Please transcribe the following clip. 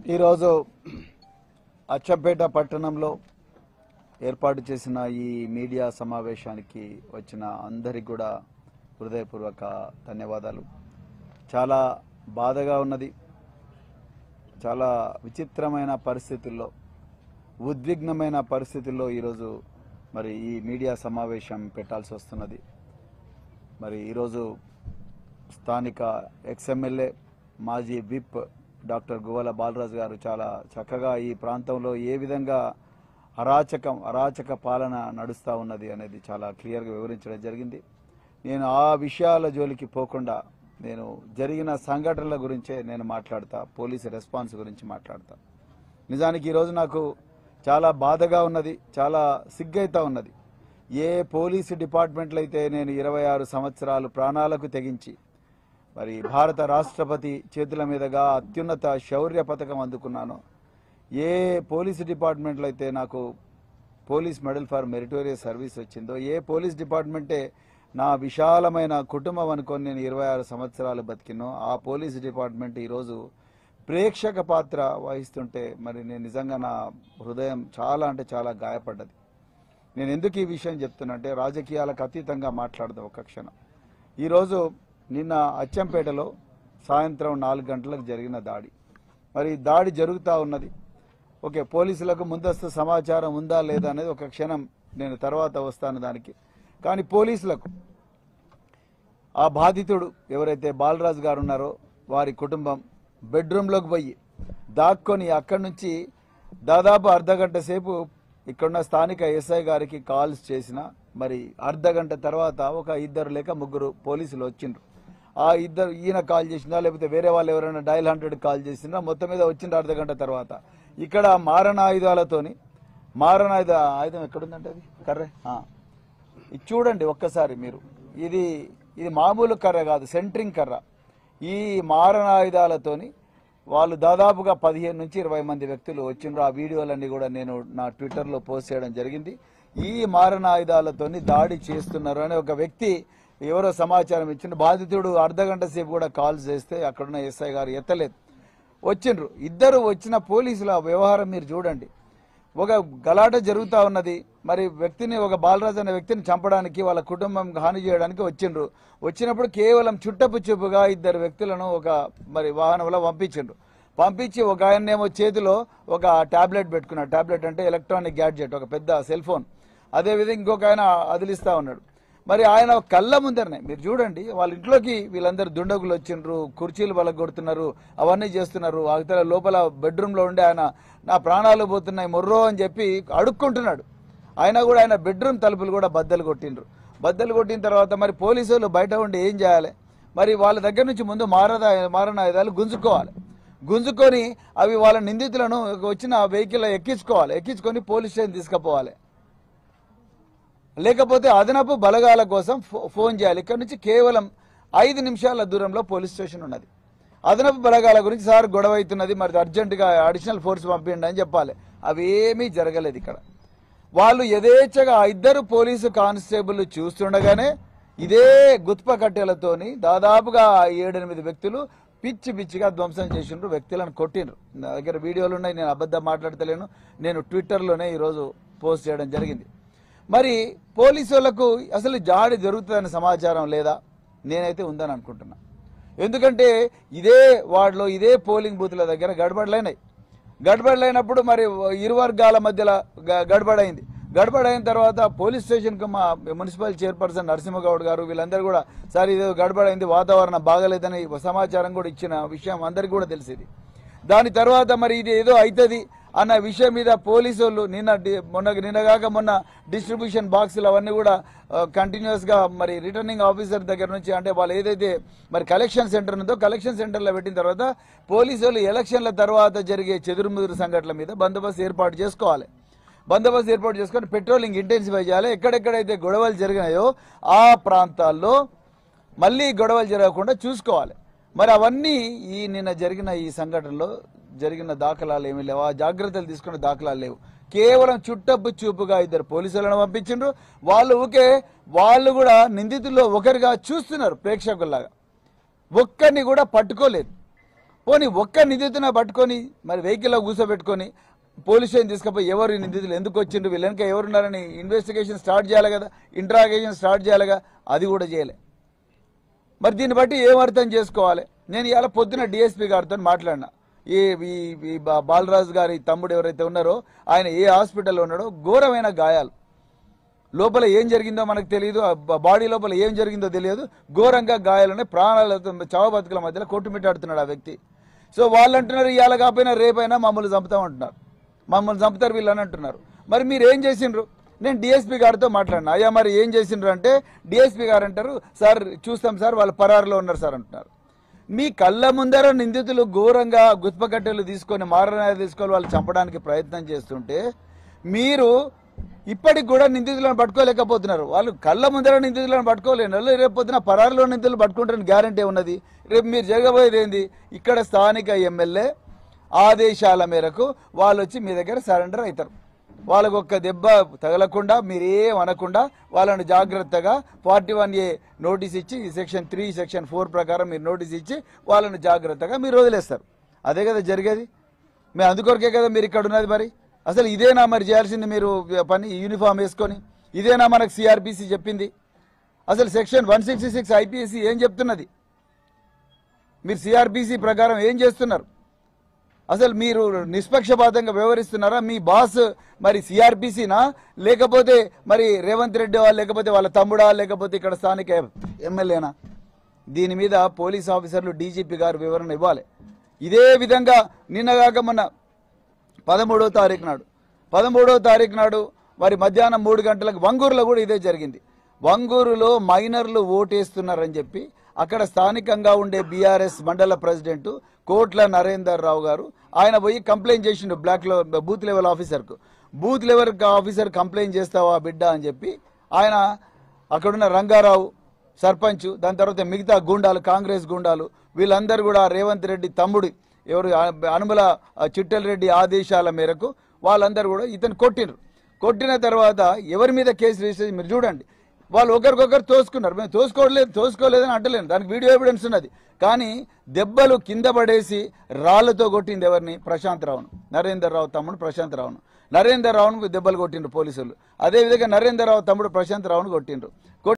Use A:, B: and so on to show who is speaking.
A: ఈరోజు అచ్చంపేట పట్టణంలో ఏర్పాటు చేసిన ఈ మీడియా సమావేశానికి వచ్చిన అందరికి కూడా హృదయపూర్వక ధన్యవాదాలు చాలా బాధగా ఉన్నది చాలా విచిత్రమైన పరిస్థితుల్లో ఉద్విగ్నమైన పరిస్థితుల్లో ఈరోజు మరి ఈ మీడియా సమావేశం పెట్టాల్సి వస్తున్నది మరి ఈరోజు స్థానిక ఎక్స్ఎమ్మెల్యే మాజీ విప్ డాక్టర్ గువ్వల బాలరాజు గారు చాలా చక్కగా ఈ ప్రాంతంలో ఏ విధంగా అరాచకం అరాచక పాలన నడుస్తూ ఉన్నది అనేది చాలా క్లియర్గా వివరించడం జరిగింది నేను ఆ విషయాల జోలికి పోకుండా నేను జరిగిన సంఘటనల గురించే నేను మాట్లాడతా పోలీసు రెస్పాన్స్ గురించి మాట్లాడతా నిజానికి ఈరోజు నాకు చాలా బాధగా ఉన్నది చాలా సిగ్గైతా ఉన్నది ఏ పోలీసు డిపార్ట్మెంట్లో అయితే నేను ఇరవై ఆరు సంవత్సరాలు ప్రాణాలకు తెగించి మరి భారత రాష్ట్రపతి చేతుల మీదుగా అత్యున్నత శౌర్య పథకం అందుకున్నాను ఏ పోలీసు డిపార్ట్మెంట్లో అయితే నాకు police medal for meritorious service వచ్చిందో ఏ పోలీస్ డిపార్ట్మెంటే నా విశాలమైన కుటుంబం అనుకొని నేను ఇరవై ఆరు సంవత్సరాలు బతికినో ఆ పోలీస్ డిపార్ట్మెంట్ ఈరోజు ప్రేక్షక పాత్ర వహిస్తుంటే మరి నేను నిజంగా నా హృదయం చాలా అంటే చాలా గాయపడ్డది నేను ఎందుకు ఈ విషయం చెప్తున్నా అంటే రాజకీయాలకు అతీతంగా మాట్లాడదాం ఒక క్షణం ఈరోజు నిన్న అచ్చంపేటలో సాయంత్రం నాలుగు గంటలకు జరిగిన దాడి మరి దాడి జరుగుతూ ఉన్నది ఓకే పోలీసులకు ముందస్తు సమాచారం ఉందా లేదా అనేది ఒక క్షణం నేను తర్వాత వస్తాను దానికి కానీ పోలీసులకు ఆ బాధితుడు ఎవరైతే బాలరాజు గారు ఉన్నారో వారి కుటుంబం బెడ్రూమ్లోకి పోయి దాక్కొని అక్కడి నుంచి దాదాపు అర్ధ గంట సేపు ఇక్కడున్న స్థానిక ఎస్ఐ గారికి కాల్స్ చేసిన మరి అర్ధ గంట తర్వాత ఒక ఇద్దరు లేక ముగ్గురు పోలీసులు వచ్చిండ్రు ఆ ఇద్దరు ఈయన కాల్ చేసినా లేకపోతే వేరే వాళ్ళు ఎవరైనా డయల్ హండ్రెడ్ కాల్ చేసినా మొత్తం మీద వచ్చిండ్రు అర్ధ గంట తర్వాత ఇక్కడ మారణ ఆయుధాలతోని మారణ ఆయుధ ఆయుధం ఎక్కడుందంటే అది కర్రే ఆ. ఇది చూడండి ఒక్కసారి మీరు ఇది ఇది మామూలు కర్ర కాదు సెంట్రింగ్ కర్ర ఈ మారణాయుధాలతోని వాళ్ళు దాదాపుగా పదిహేను నుంచి ఇరవై మంది వ్యక్తులు వచ్చిండ్రు ఆ వీడియోలన్నీ కూడా నేను నా ట్విట్టర్లో పోస్ట్ చేయడం జరిగింది ఈ మారణాయుధాలతోని దాడి చేస్తున్నారు అని ఒక వ్యక్తి ఎవరో సమాచారం ఇచ్చిన బాధితుడు అర్ధ గంట సేపు కూడా కాల్ చేస్తే అక్కడున్న ఎస్ఐ గారు ఎత్తలేదు వచ్చిండ్రు ఇద్దరు వచ్చిన పోలీసుల వ్యవహారం మీరు చూడండి ఒక గలాట జరుగుతూ ఉన్నది మరి వ్యక్తిని ఒక బాలరాజు అనే వ్యక్తిని చంపడానికి వాళ్ళ కుటుంబం హాని చేయడానికి వచ్చిండ్రు వచ్చినప్పుడు కేవలం చుట్టపు చూపుగా ఇద్దరు వ్యక్తులను ఒక మరి వాహనంలో పంపించిండ్రు పంపించి ఒక ఆయన్నేమో చేతిలో ఒక టాబ్లెట్ పెట్టుకున్నాడు టాబ్లెట్ అంటే ఎలక్ట్రానిక్ గ్యాడ్జెట్ ఒక పెద్ద సెల్ ఫోన్ అదేవిధంగా ఇంకొక ఆయన అదిలిస్తా ఉన్నాడు మరి ఆయన కళ్ళ ముందరనే మీరు చూడండి వాళ్ళ ఇంట్లోకి వీళ్ళందరూ దుండగులు వచ్చిండ్రు కుర్చీలు బలగ కొడుతున్నారు అవన్నీ చేస్తున్నారు అవతల లోపల బెడ్రూమ్లో ఉండి ఆయన నా ప్రాణాలు పోతున్నాయి మొర్రో అని చెప్పి అడుక్కుంటున్నాడు ఆయన కూడా ఆయన బెడ్రూమ్ తలుపులు కూడా బద్దలు కొట్టిండ్రు బద్దలు కొట్టిన తర్వాత మరి పోలీసులు బయట ఉండి ఏం చేయాలి మరి వాళ్ళ దగ్గర నుంచి ముందు మారద మారణాయుధాలు గుంజుకోవాలి గుంజుకొని అవి వాళ్ళ నిందితులను వచ్చిన వెహికల్ ఎక్కించుకోవాలి ఎక్కించుకొని పోలీస్ స్టేషన్ తీసుకుపోవాలి లేకపోతే అదనపు బలగాల కోసం ఫో- ఫోన్ చేయాలి ఇక్కడ నుంచి కేవలం ఐదు నిమిషాల దూరంలో పోలీస్ స్టేషన్ ఉన్నది అదనపు బలగాల గురించి సార్ గొడవ అవుతున్నది మరి అర్జెంటుగా అడిషనల్ ఫోర్స్ పంపించండి అని చెప్పాలి అవి ఏమీ జరగలేదు ఇక్కడ వాళ్ళు యథేచ్ఛగా ఆ ఇద్దరు పోలీసు కానిస్టేబుల్ చూస్తుండగానే ఇదే గుత్ప కట్టెలతోని దాదాపుగా ఏడెనిమిది వ్యక్తులు పిచ్చి పిచ్చిగా ధ్వంసం చేసిండ్రు వ్యక్తులను కొట్టిండ్రు నా దగ్గర వీడియోలు ఉన్నాయి నేను అబద్ధం మాట్లాడతలేను నేను ట్విట్టర్లోనే ఈరోజు పోస్ట్ చేయడం జరిగింది మరి పోలీసు వాళ్ళకు అసలు జాడి జరుగుతుందనే సమాచారం లేదా నేనైతే ఉందని అనుకుంటున్నా ఎందుకంటే ఇదే వార్డులో ఇదే పోలింగ్ బూత్ల దగ్గర గడబడలైనాయి గడబడలైనప్పుడు మరి ఇరు వర్గాల మధ్యలో గ- గడబడైంది గడబడైన తర్వాత పోలీస్ స్టేషన్కి మా మున్సిపల్ చైర్పర్సన్ నరసింహగౌడ్ గారు వీళ్ళందరూ కూడా సార్ ఇది గడబడైంది వాతావరణం బాగలేదని సమాచారం కూడా ఇచ్చిన విషయం అందరికీ కూడా తెలిసింది దాని తర్వాత మరి ఇది ఏదో అవుతుంది అన్న విషయం మీద పోలీసు వాళ్ళు నిన్న డి- మొన్న నిన్నగాక మొన్న డిస్ట్రిబ్యూషన్ బాక్సులు అవన్నీ కూడా కంటిన్యూస్ గా మరి రిటర్నింగ్ ఆఫీసర్ దగ్గర నుంచి అంటే వాళ్ళు ఏదైతే మరి కలెక్షన్ సెంటర్ ఉందో కలెక్షన్ సెంటర్లో పెట్టిన తర్వాత పోలీసు వాళ్ళు ఎలక్షన్ల తర్వాత జరిగే చెదురుముదురు సంఘటనల మీద బందోబస్తు ఏర్పాటు చేసుకోవాలి బందోబస్తు ఏర్పాటు చేసుకొని పెట్రోలింగ్ ఇంటెన్సిఫై చేయాలి ఎక్కడెక్కడైతే గొడవలు జరిగినాయో ఆ ప్రాంతాల్లో మళ్ళీ గొడవలు జరగకుండా చూసుకోవాలి మరి అవన్నీ ఈ నిన్న జరిగిన ఈ సంఘటనలో జరిగిన దాఖలాలు ఏమీ లేవు ఆ జాగ్రత్తలు తీసుకున్న దాఖలాలు లేవు కేవలం చుట్టపు చూపుగా ఇద్దరు పోలీసులను పంపించిండ్రు వాళ్ళు ఊకే వాళ్ళు కూడా నిందితుల్లో ఒకరిగా చూస్తున్నారు ప్రేక్షకుల్లాగా ఒక్కరిని కూడా పట్టుకోలేదు పోనీ ఒక్క నిందితున పట్టుకొని మరి వెహికల్లో కూర్చోబెట్టుకొని పోలీస్ స్టేషన్ తీసుకుపోయి ఎవరు ఈ నిందితులు ఎందుకు వచ్చిండ్రు వీళ్ళ వెనక ఎవరున్నారని ఇన్వెస్టిగేషన్ స్టార్ట్ చేయాలి కదా ఇంట్రాగేషన్ స్టార్ట్ చేయాలిగా అది కూడా చేయలే మరి దీన్ని బట్టి ఏం అర్థం చేసుకోవాలి నేను ఇవాళ పొద్దున డిఎస్పీ గారితో మాట్లాడినా ఈ ఈ ఈ బా- బాలరాజు గారి తమ్ముడు ఎవరైతే ఉన్నారో ఆయన ఏ హాస్పిటల్లో ఉన్నాడో ఘోరమైన గాయాలు లోపల ఏం జరిగిందో మనకు తెలియదు ఆ బ- బాడీ లోపల ఏం జరిగిందో తెలియదు ఘోరంగా గాయాలున్నాయి ప్రాణాలతో చావ బతుకుల మధ్యలో కొట్టుమిట్టాడుతున్నాడు ఆ వ్యక్తి సో వాళ్ళు అంటున్నారు ఇవాళ కాకపోయినా రేపైనా మమ్మల్ని చంపుతామంటున్నారు మమ్మల్ని చంపుతారు వీళ్ళు అని అంటున్నారు మరి మీరు ఏం చేసిండ్రు నేను డిఎస్పీ గారితో మాట్లాడినా అయ్యా మరి ఏం చేసిండ్రు అంటే డిఎస్పీ గారు అంటారు సార్ చూస్తాం సార్ వాళ్ళు పరారులో ఉన్నారు సార్ అంటున్నారు మీ కళ్ళ ముందర నిందితులు ఘోరంగా గుత్పకట్టెలు తీసుకొని మారణాలు తీసుకొని వాళ్ళు చంపడానికి ప్రయత్నం చేస్తుంటే మీరు ఇప్పటికి కూడా నిందితులను పట్టుకోలేకపోతున్నారు వాళ్ళు కళ్ళ ముందర నిందితులను పట్టుకోలేని వాళ్ళు రేపు పొద్దున పరారులో నిందితులు పట్టుకుంటారని గ్యారంటీ ఉన్నది రేపు మీరు జరగబోయేది ఏంది ఇక్కడ స్థానిక ఎమ్మెల్యే ఆదేశాల మేరకు వాళ్ళు వచ్చి మీ దగ్గర సరెండర్ అవుతారు వాళ్ళకు ఒక్క దెబ్బ తగలకుండా మీరేం అనకుండా వాళ్ళని జాగ్రత్తగా ఫార్టీ వన్ ఏ నోటీస్ ఇచ్చి సెక్షన్ త్రీ సెక్షన్ ఫోర్ ప్రకారం మీరు నోటీస్ ఇచ్చి వాళ్ళని జాగ్రత్తగా మీరు వదిలేస్తారు అదే కదా జరిగేది మేము అందుకొరకే కదా మీరు ఇక్కడ ఉన్నది మరి అసలు ఇదేనా మరి చేయాల్సింది మీరు పని యూనిఫామ్ వేసుకొని ఇదేనా మనకు సిఆర్పిసి చెప్పింది అసలు సెక్షన్ వన్ సిక్స్టీ సిక్స్ ఐపీఎస్సి ఏం చెప్తున్నది మీరు సిఆర్పిసి ప్రకారం ఏం చేస్తున్నారు అసలు మీరు నిష్పక్షపాతంగా వ్యవహరిస్తున్నారా మీ బాస్ మరి సిఆర్పిసినా లేకపోతే మరి రేవంత్ రెడ్డి వాళ్ళు లేకపోతే వాళ్ళ తమ్ముడా లేకపోతే ఇక్కడ స్థానిక ఎమ్మెల్యేనా దీని మీద పోలీస్ ఆఫీసర్లు డీజీపీ గారు వివరణ ఇవ్వాలి ఇదే విధంగా నిన్నగాక మొన్న పదమూడవ తారీఖు నాడు పదమూడవ తారీఖు నాడు మరి మధ్యాహ్నం మూడు గంటలకు వంగూరులో కూడా ఇదే జరిగింది వంగూరులో మైనర్లు ఓటేస్తున్నారని చెప్పి అక్కడ స్థానికంగా ఉండే బీఆర్ఎస్ మండల ప్రెసిడెంట్ కోట్ల నరేందర్ రావు గారు ఆయన పోయి కంప్లైంట్ చేసిండు బ్లాక్ లో బూత్ లెవెల్ ఆఫీసర్కు బూత్ లెవెల్ ఆఫీసర్ కంప్లైంట్ చేస్తావా బిడ్డ అని చెప్పి ఆయన అక్కడున్న రంగారావు సర్పంచ్ దాని తర్వాత మిగతా గూండాలు కాంగ్రెస్ గూండాలు వీళ్ళందరూ కూడా రేవంత్ రెడ్డి తమ్ముడు ఎవరు ఆ- అనుమల ఆ, చిట్టెల రెడ్డి ఆదేశాల మేరకు వాళ్ళందరూ కూడా ఇతను కొట్టినరు కొట్టిన తర్వాత ఎవరి మీద కేసు రిజిస్టర్ మీరు చూడండి వాళ్ళు ఒకరికొకరు తోసుకున్నారు మేము తోసుకోలేదు తోసుకోలేదని అంటలేను దానికి వీడియో ఎవిడెన్స్ ఉన్నది కానీ దెబ్బలు కింద పడేసి రాళ్లతో కొట్టింది ఎవరిని ప్రశాంత్ రావును నరేందర్ రావు తమ్ముడు ప్రశాంత్ రావును నరేందర్ రావును దెబ్బలు కొట్టిండ్రు పోలీసులు అదేవిధంగా నరేందర్ రావు తమ్ముడు ప్రశాంత్ రావును కొట్టిండ్రు కొట్టి